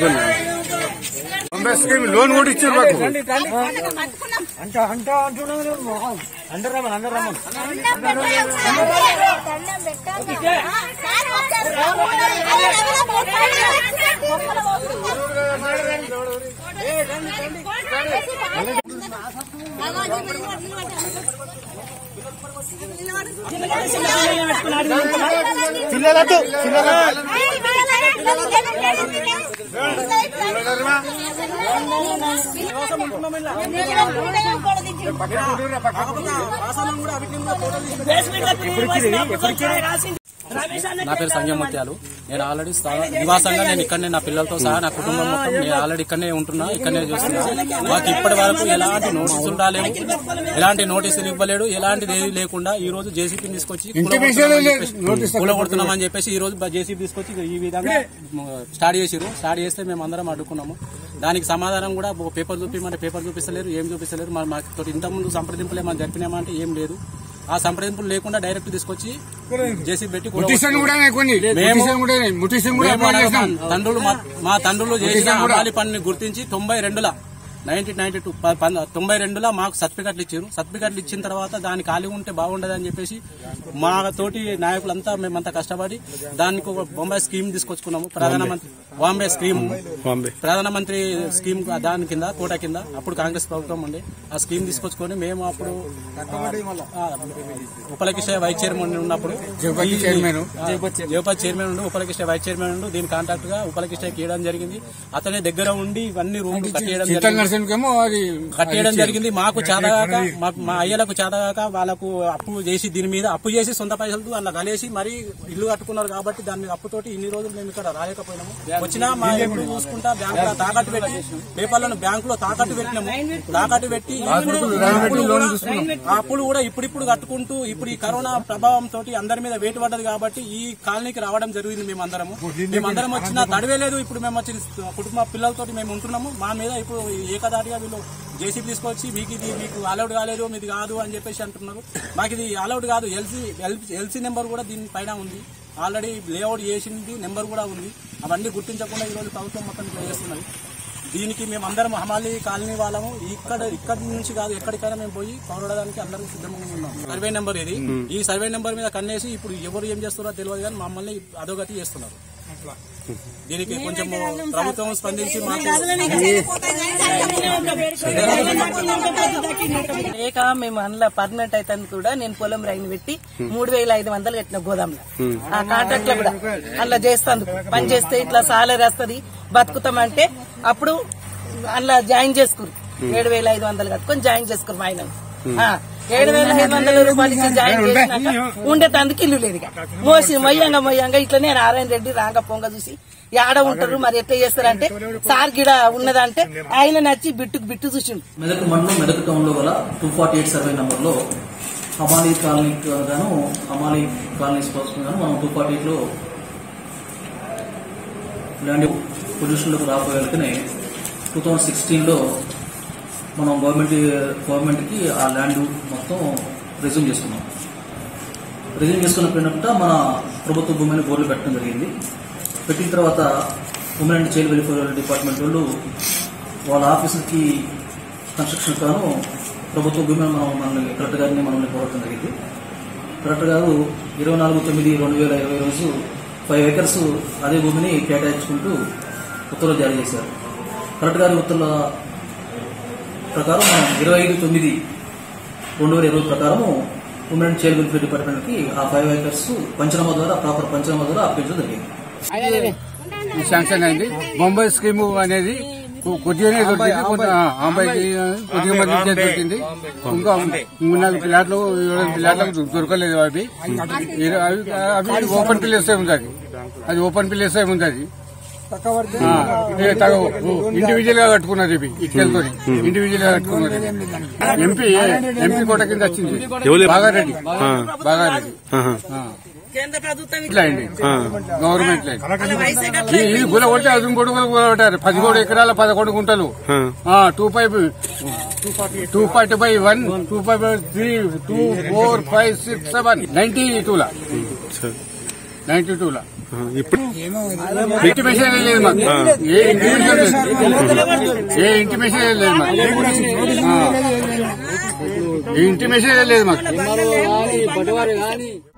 Bombay scheme loan కూడా ఇచ్చారు మాకు అంట అంట అంటున్నాను అందరు రమ్మని అందరు రమ్మని పిల్లలతో నా పేరు సంజయమూర్త్యాలు నేను ఆల్రెడీ స్థా- నివాసంగా నేను ఇక్కడనే నా పిల్లలతో సహా నా కుటుంబం మొత్తం నేను ఆల్రెడీ ఇక్కడనే ఉంటున్నా ఇక్కడనే చూస్తున్నా మాకు ఇప్పటి వరకు ఎలాంటి నోటీసులు రాలేవు ఎలాంటి నోటీసులు ఇవ్వలేడు ఎలాంటిది ఏది లేకుండా ఈ రోజు జేసీపీ తీసుకొచ్చి కూలగొడుతున్నామని చెప్పేసి- కూలగొడుతున్నామని చెప్పేసి ఈ రోజు జేసీబీ తీసుకొచ్చి ఈ విధంగా స్టార్ట్ చేసిరు స్టార్ట్ చేస్తే మేము అందరం అడ్డుకున్నాము దానికి సమాధానం కూడా ఒక పేపర్ చూపించమంటే పేపర్ చూపిస్తలేరు ఏం చూపిస్తలేరు మరి మాకు ఇంతకుముందు సంప్రదింపులు ఏమైనా జరిపినామంటే ఏం లేదు ఆ సంప్రదింపులు లేకుండా డైరెక్ట్ తీసుకొచ్చి జేసీబీ పెట్టి ముటిషన్ కూడా కొన్ని మేము- ముటిషన్ కూడా ముటిషన్ కూడా మేము అప్లై అనగా చేసినాం మా తండ్రులు మా- మా తండ్రులు చేసిన ఉద్దేశం కూడా- అమాలి పనిని గుర్తించి తొంభై రెండుల నైన్టీన్ నైన్టీ టూ తొంభై రెండులో మాకు సర్టిఫికెట్లు ఇచ్చారు సర్టిఫికెట్లు ఇచ్చిన తర్వాత దాని ఖాళీ ఉంటే బాగుండదు అని చెప్పేసి మా తోటి నాయకులంతా మేమంతా కష్టపడి దానికి ఒక బొంబాయి స్కీమ్ తీసుకొచ్చుకున్నాము ప్రధానమంత్రి బాంబే స్కీమ్ ప్రధానమంత్రి స్కీమ్ దాని కింద కోట కింద అప్పుడు కాంగ్రెస్ ప్రభుత్వం ఉండే ఆ స్కీమ్ తీసుకొచ్చుకొని మేము అప్పుడు ఆ, ఉపలకిష్ట వైస్ చైర్మన్ ఉన్నప్పుడు జగపతి చైర్మన్. జగపతి చైర్మన్ ఉండి ఉపలకిష్ట వైస్ చైర్మన్ ఉండి దీని కాంటాక్ట్ గా ఉపలకిష్ట ఇవ్వడం జరిగింది అతని దగ్గర ఉండి ఇవన్నీ రూమ్ కట్టేయడం చిత్తం జరిగింది నరసింహకేమో అది కట్టేయడం జరిగింది మాకు చేతగాక మా- మా అయ్యలకు చేతగాక వాళ్ళకు అప్పు చేసి దీని మీద అప్పు చేసి సొంత పైసలతో అలా కలిసి మరీ ఇల్లు కట్టుకున్నారు కాబట్టి దాని మీద అప్పుతోటి ఇన్ని రోజులు మేము ఇక్కడ రాలేకపోయినాము వచ్చినా మా ఎప్పుడు చూసుకుంటా బ్యాంక్ లో తాకట్టు పెట్టి పేపర్లను బ్యాంక్ లో తాకట్టు పెట్టినాము తాకట్టు పెట్టి ఇప్పుడు అప్పులు కూడా- ఆ అప్పులు కూడా ఇప్పుడిప్పుడు కట్టుకుంటూ ఇప్పుడు ఈ కరోనా ప్రభావం తోటి అందరి మీద వేటు పడ్డది కాబట్టి ఈ కాలనీకి రావడం జరిగింది మేమందరము మేమందరం వచ్చిన తడవేలేదు ఇప్పుడు మేము వచ్చి కుటుంబ పిల్లలతోటి మేము ఉంటున్నాము మా మీద ఇప్పుడు ఏకదాటిగా వీళ్ళు జేసీబీ తీసుకొచ్చి మీకు ఇది మీకు అలౌడ్ కాలేదు మీది కాదు అని చెప్పేసి అంటున్నారు మాకు ఇది అలౌడ్ కాదు ఎల్సీ ఎల్సీ నెంబర్ కూడా దీని పైన ఉంది ఆల్రెడీ లేఅవుట్ చేసింది నెంబర్ కూడా ఉంది అవన్నీ గుర్తించకుండా ఈ రోజు ప్రభుత్వం మొత్తం ఇట్లా చేస్తున్నది దీనికి మేము అందరం హమాలి కాలనీ వాళ్ళము ఇక్కడ ఇక్కడ నుంచి కాదు ఎక్కడికైనా మేము పోయి పోరాడడానికి అందరం సిద్ధంగా ఉన్నాం సర్వే నెంబర్ ఇది ఈ సర్వే నెంబర్ మీద కన్నేసి ఇప్పుడు ఎవరు ఏం చేస్తారో తెలియదు కానీ మమ్మల్ని అధోగతి చేస్తున్నారు దీనికి కొంచెం ప్రభుత్వం స్పందించి మాకు లేక మేము అందులో పర్మనెంట్ అయితే కూడా నేను పొలం రైన్ పెట్టి మూడు వేల ఐదు వందలు కట్టిన గోదాంలో ఆ కాంట్రాక్ట్ లో కూడా అందులో చేస్తాను పని చేస్తే ఇట్లా సాలరీ వస్తుంది బతుకుతామంటే అప్పుడు అందులో జాయిన్ చేసుకురు ఏడు వేల ఐదు వందలు కట్టుకొని జాయిన్ చేసుకురు మా ఆయన ఏడు వేల ఐదు వందల రూపాయలు ఇచ్చి జాయిన్ చేసినాక ఉండేటందుకు ఇల్లు లేదు ఇక. మోసి మొయ్యంగా మొయ్యంగా ఇట్లనే నారాయణ రెడ్డి రాంగ పొంగ చూసి ఆడ ఉంటారు మరి ఎట్లా చేస్తారంటే సార్ గిడ ఉన్నదంటే ఆయన నచ్చి బిట్టుకు బిట్టు చూసిండు మెదక్ మండలం మెదక్ టౌన్ లో గల two forty eight survey number లో హమాలీ కాలనీ గాను హమాలీ కాలనీ స్పోర్ట్స్ గాను మనం టూ ఫార్టీ ఎయిట్ లో ల్యాండ్ పొల్యూషన్ లోకి రాబోయేకనే టూ థౌజండ్ సిక్స్టీన్ లో మనం గవర్నమెంట్ గవర్నమెంట్ కి ఆ ల్యాండ్ మొత్తం రిజ్యూమ్ చేసుకున్నాం రిజ్యూమ్ చేసుకున్నప్పుడంట మన ప్రభుత్వ భూమిని బోర్లు పెట్టడం జరిగింది పెట్టిన తర్వాత women and child welfare department వాళ్ళు వాళ్ళ ఆఫీసుకి కన్స్ట్రక్షన్ కాను ప్రభుత్వ భూమిని మనం మనల్ని కలెక్టర్ గారిని మనల్ని కోరడం జరిగింది కలెక్టర్ గారు ఇరవై నాలుగు తొమ్మిది రెండు వేల ఇరవై రోజు ఫైవ్ ఏకర్స్ అదే భూమిని కేటాయించుకుంటూ ఉత్తర్వులు జారీ చేశారు కలెక్టర్ గారి ఉత్తర్వుల ప్రకారం మనం ఇరవై ఐదు తొమ్మిది రెండు వేల ఇరవై ప్రకారము women and child welfare department కి ఆ ఫైవ్ ఏకర్స్ పంచనామా ద్వారా ప్రాపర్ పంచనామా ద్వారా అప్పించడం జరిగింది ఈ శాంక్షన్ అయింది బొంబాయి స్కీమ్ అనేది కొ- కొద్దిగానే దొరికింది కొంత ఆ, అమ్మాయికి కొద్దిగా మంది దొరికింది ఇంకా మూడు నాలుగు ప్లాట్లు ఏడు ప్లాట్లకు దొరకలేదు అవి ఇర- అవి అవి ఓపెన్ ప్లేస్ ఉంది అది అది ఓపెన్ ప్లేస్ ఉంది అది ఇండివిజువల్ గా కట్టుకున్నది ఇవి ఇటుకలతో ఇండివిజువల్ గా కట్టుకున్నది ఎంపీ ఎంపీ కోట కింద వచ్చింది బాగారెడ్డి బాగారెడ్డి ఆ. కేంద్ర ప్రభుత్వం ఇట్లా అండి గవర్నమెంట్ ల్యాండ్ వాళ్ళ వయసే గట్ల. ఈ- ఇది గుల కొడితే అది ఇంకోటి కూడా గుల కొట్టారు పదిహేడు ఎకరాల పదకొండు గుంటలు two five two forty five one two five three two four five six seven ninety టూలా నైన్టీ టూలా ఇప్పుడు ఇంటిమేషన్ లేదు మాకు ఏ ఇంటిమేషన్ లేదు ఏ ఇంటిమేషన్ లేదు మాకు ఆ. ఏ ఇంటిమేషన్ లేదు మాకు